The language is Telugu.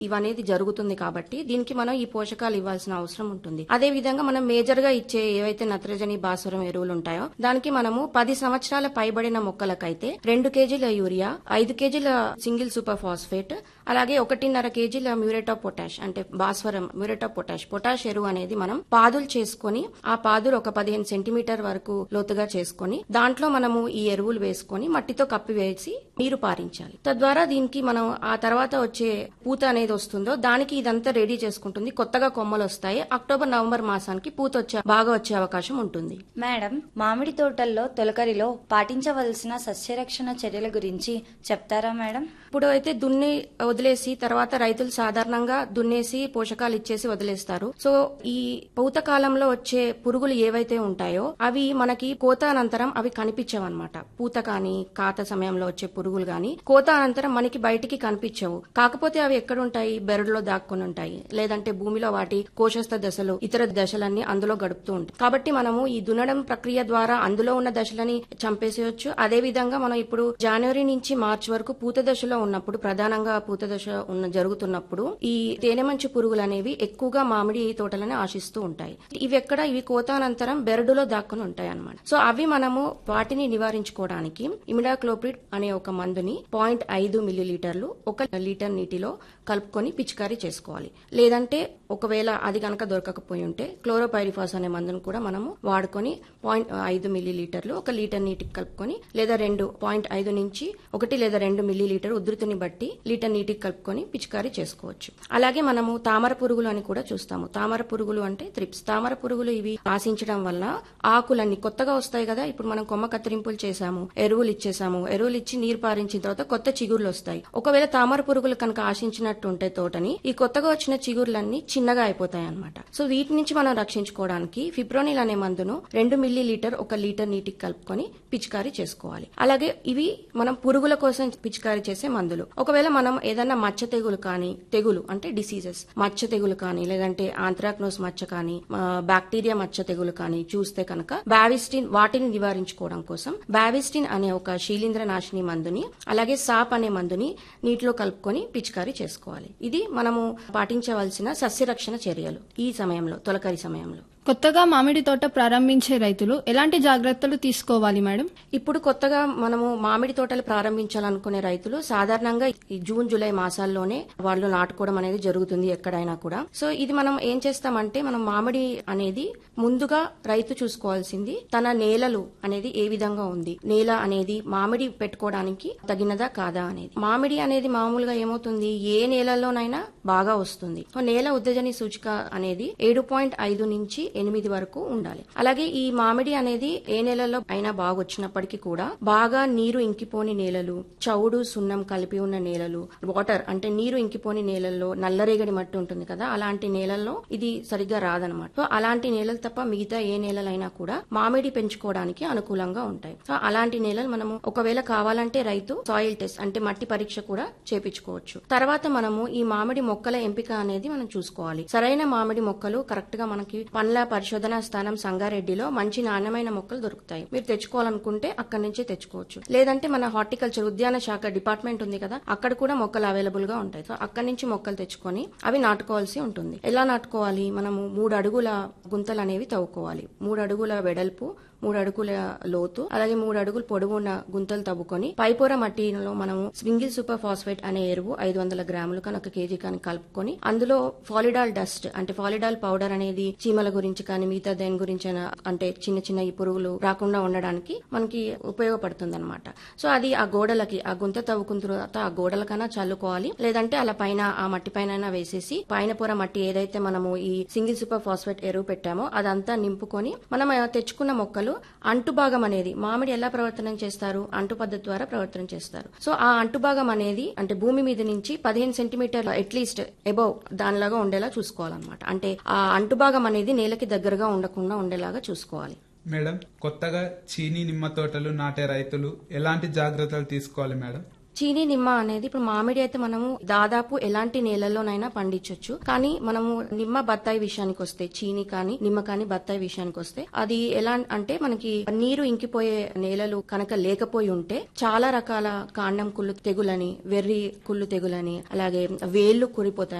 ఇవనేది జరుగుతుంది కాబట్టి దీనికి మనం ఈ పోషకాలు ఇవ్వాల్సిన అవసరం ఉంటుంది అదే విధంగా మనం మేజర్ గా ఇచ్చే ఏవైతే నత్రజని భాస్వరం ఎరువులు ఉంటాయో దానికి మనము పది సంవత్సరాల పైబడిన మొక్కలకైతే రెండు కేజీల యూరియా ఐదు కేజీల సింగిల్ సూపర్ ఫాస్ఫేట్ అలాగే ఒకటిన్నర కేజీల మ్యూరేట్ ఆఫ్ పొటాష్ అంటే భాస్వరం మ్యూరేట్ ఆఫ్ పొటాష్ పొటాష్ ఎరువు అనేది మనం పాదులు చేసుకొని ఆ పాదులు ఒక పదిహేను సెంటీమీటర్ వరకు లోతుగా చేసుకొని దాంట్లో మనము ఈ ఎరువులు వేసుకొని మట్టితో కప్పి వేసి నీరు పారించాలి తద్వారా దీనికి మనం ఆ తర్వాత వచ్చే పూత అనేది వస్తుందో దానికి ఇదంతా రెడీ చేసుకుంటుంది కొత్తగా కొమ్మలు వస్తాయి అక్టోబర్ నవంబర్ మాసానికి పూత వచ్చే బాగా వచ్చే అవకాశం ఉంటుంది మేడం మామిడి తోటల్లో తొలకరిలో పాటించవలసిన సస్యరక్షణ చర్యల గురించి చెప్తారా మేడం ఇప్పుడు అయితే దున్ని వదిలేసి తర్వాత రైతులు సాధారణంగా దున్నేసి పోషకాలు ఇచ్చేసి వదిలేస్తారు సో ఈ పూత కాలంలో వచ్చే పురుగులు ఏవైతే ఉంటాయో అవి మనకి కోత అనంతరం అవి కనిపించవన్నమాట పూత కానీ కాత సమయంలో వచ్చే పురుగులు కానీ కోత అనంతరం మనకి బయటికి కనిపించవు కాకపోతే అవి ఎక్కడ ఉంటాయి బెరడులో దాక్కుని ఉంటాయి లేదంటే భూమిలో వాటి కోశస్థ దశలు ఇతర దశలన్నీ అందులో గడుపుతూ ఉంటాయి కాబట్టి మనము ఈ దున్నడం ప్రక్రియ ద్వారా అందులో ఉన్న దశలని చంపేసేయచ్చు అదే విధంగా మనం ఇప్పుడు జనవరి నుంచి మార్చి వరకు పూత దశలో ఉన్నప్పుడు ప్రధానంగా పూత దశ ఉన్న జరుగుతున్నప్పుడు ఈ తేనె మంచు పురుగులు అనేవి ఎక్కువగా మామిడి తోటలని ఆశిస్తూ ఉంటాయి ఇవి ఎక్కడ ఇవి కోతానంతరం బెరడులో దాక్కుని ఉంటాయి అన్నమాట సో అవి మనము వాటిని నివారించుకోవడానికి ఇమిడాక్లోప్రిడ్ అనే ఒక మందుని పాయింట్ ఐదు మిల్లీలీటర్లు ఒక లీటర్ నీటిలో కలుపుకొని పిచికారీ చేసుకోవాలి లేదంటే ఒకవేళ అది గనక దొరకకపోయి ఉంటే క్లోరోపైరిఫాస్ అనే మందును కూడా మనము వాడుకొని పాయింట్ ఐదు మిల్లీ లీటర్లు ఒక లీటర్ నీటికి కలుపుకొని లేదా రెండు పాయింట్ ఐదు నుంచి ఒకటి లేదా రెండు మిల్లీ లీటర్ ఉధృతిని బట్టి లీటర్ నీటికి కలుపుకొని పిచికారీ చేసుకోవచ్చు అలాగే మనము తామర పురుగులు అని కూడా చూస్తాము తామర పురుగులు అంటే త్రిప్స్ తామర పురుగులు ఇవి ఆశించడం వల్ల ఆకులన్నీ కొత్తగా వస్తాయి కదా ఇప్పుడు మనం కొమ్మ కత్తిరింపులు చేసాము ఎరువులు ఇచ్చేసాము ఎరువులు ఇచ్చి నీరు పారించిన తర్వాత కొత్త చిగుర్లు వస్తాయి ఒకవేళ తామర పురుగులు కనుక ఆశించినట్టు ఉంటే తోటని ఈ కొత్తగా వచ్చిన చిగుర్లన్నీ చిన్నగా అయిపోతాయి అన్నమాట సో వీటి నుంచి మనం రక్షించుకోవడానికి ఫిప్రోనిల్ అనే మందును రెండు మిల్లీ లీటర్ ఒక లీటర్ నీటికి కలుపుకొని పిచికారీ చేసుకోవాలి అలాగే ఇవి మనం పురుగుల కోసం పిచికారీ చేసే మందులు ఒకవేళ మనం ఏదైనా మచ్చ తెగులు కానీ తెగులు అంటే డిసీజెస్ మచ్చ తెగులు కానీ లేదంటే ఆంథ్రాక్నోస్ మచ్చ కానీ ఆ, బ్యాక్టీరియా మచ్చ తెగులు కానీ చూస్తే కనుక బావిస్టిన్ వాటిని నివారించుకోవడం కోసం బావిస్టిన్ అనే ఒక శీలింద్ర నాశిని మందుని అలాగే సాప్ అనే మందుని నీటిలో కలుపుకొని పిచికారీ చేసుకోవాలి ఇది మనము పాటించవలసిన సస్యరక్షణ చర్యలు ఈ సమయంలో తొలకరి సమయంలో కొత్తగా మామిడి తోట ప్రారంభించే రైతులు ఎలాంటి జాగ్రత్తలు తీసుకోవాలి మేడం ఇప్పుడు కొత్తగా మనము మామిడి తోటలు ప్రారంభించాలనుకునే రైతులు సాధారణంగా ఈ జూన్ జూలై మాసాల్లోనే వాళ్ళు నాటుకోవడం అనేది జరుగుతుంది ఎక్కడైనా కూడా సో ఇది మనం ఏం చేస్తామంటే మనం మామిడి అనేది ముందుగా రైతు చూసుకోవాల్సింది తన నేలలు అనేది ఏ విధంగా ఉంది నేల అనేది మామిడి పెట్టుకోవడానికి తగినదా కాదా అనేది మామిడి అనేది మామూలుగా ఏమవుతుంది ఏ నేలల్లోనైనా బాగా వస్తుంది సో నేల ఉద్దజని సూచిక అనేది ఏడు పాయింట్ ఐదు నుంచి ఎనిమిది వరకు ఉండాలి అలాగే ఈ మామిడి అనేది ఏ నెలలో అయినా బాగా వచ్చినప్పటికీ కూడా బాగా నీరు ఇంకిపోని నేలలు చౌడు సున్నం కలిపి ఉన్న నేలలు వాటర్ అంటే నీరు ఇంకిపోని నేలల్లో నల్లరేగడి మట్టి ఉంటుంది కదా అలాంటి నేలల్లో ఇది సరిగ్గా రాదనమాట సో అలాంటి నేలలు తప్ప మిగతా ఏ నేలలైనా కూడా మామిడి పెంచుకోవడానికి అనుకూలంగా ఉంటాయి సో అలాంటి నేలలు మనము ఒకవేళ కావాలంటే రైతు సాయిల్ టెస్ట్ అంటే మట్టి పరీక్ష కూడా చేపించుకోవచ్చు తర్వాత మనము ఈ మామిడి మొక్కల ఎంపిక అనేది మనం చూసుకోవాలి సరైన మామిడి మొక్కలు కరెక్ట్ గా మనకి పండ్ల పరిశోధన స్థానం సంగారెడ్డిలో మంచి నాణ్యమైన మొక్కలు దొరుకుతాయి మీరు తెచ్చుకోవాలనుకుంటే అక్కడి నుంచి తెచ్చుకోవచ్చు లేదంటే మన హార్టికల్చర్ ఉద్యాన శాఖ డిపార్ట్మెంట్ ఉంది కదా అక్కడ కూడా మొక్కలు అవైలబుల్ గా ఉంటాయి సో అక్కడి నుంచి మొక్కలు తెచ్చుకొని అవి నాటుకోవాల్సి ఉంటుంది ఎలా నాటుకోవాలి మనము మూడు అడుగుల గుంతలు అనేవి తవ్వుకోవాలి మూడు అడుగుల వెడల్పు మూడు అడుగుల లోతు అలాగే మూడు అడుగులు పొడవున్న గుంతలు తవ్వుకొని పైపొర మట్టిలో మనము స్వింగిల్ సూపర్ ఫాస్ఫేట్ అనే ఎరువు ఐదు వందల గ్రాములు కానీ ఒక కేజీ కానీ కలుపుకొని అందులో ఫాలిడాల్ డస్ట్ అంటే ఫాలిడాల్ పౌడర్ అనేది చీమల గురించి కానీ మిగతా దేని గురించి అయినా అంటే చిన్న చిన్న ఈ పురుగులు రాకుండా ఉండడానికి మనకి ఉపయోగపడుతుంది అనమాట సో అది ఆ గోడలకి ఆ గుంత తవ్వుకున్న తర్వాత ఆ గోడలకైనా చల్లుకోవాలి లేదంటే అలా పైన ఆ మట్టి పైన వేసేసి పైన పొర మట్టి ఏదైతే మనము ఈ సింగిల్ సూపర్ ఫాస్ఫేట్ ఎరువు పెట్టామో అదంతా నింపుకొని మనం ఆ తెచ్చుకున్న మొక్కలు అంటు భాగం అనేది మామిడి ఎలా ప్రవర్తన చేస్తారు అంటు పద్ధతి ద్వారా ప్రవర్తన చేస్తారు సో ఆ అంటు భాగం అనేది అంటే భూమి మీద నుంచి పదిహేను సెంటీమీటర్ అట్లీస్ట్ ఎబవ్ దానిలాగా ఉండేలా చూసుకోవాలన్నమాట అంటే ఆ అంటు భాగం అనేది నేలకి దగ్గరగా ఉండకుండా ఉండేలాగా చూసుకోవాలి మేడం కొత్తగా చీనీ నిమ్మ తోటలు నాటే రైతులు ఎలాంటి జాగ్రత్తలు తీసుకోవాలి మేడం చీనీ నిమ్మ అనేది ఇప్పుడు మామిడి అయితే మనము దాదాపు ఎలాంటి నేలల్లోనైనా పండించవచ్చు కానీ మనము నిమ్మ బత్తాయి విషయానికి వస్తే చీనీ కానీ నిమ్మ కానీ బత్తాయి విషయానికి వస్తే అది ఎలా అంటే మనకి నీరు ఇంకిపోయే నేలలు కనుక లేకపోయి ఉంటే చాలా రకాల కాండం కుళ్ళు తెగులని వెర్రి కుళ్ళు తెగులని అలాగే వేళ్లు కురిపోతాయి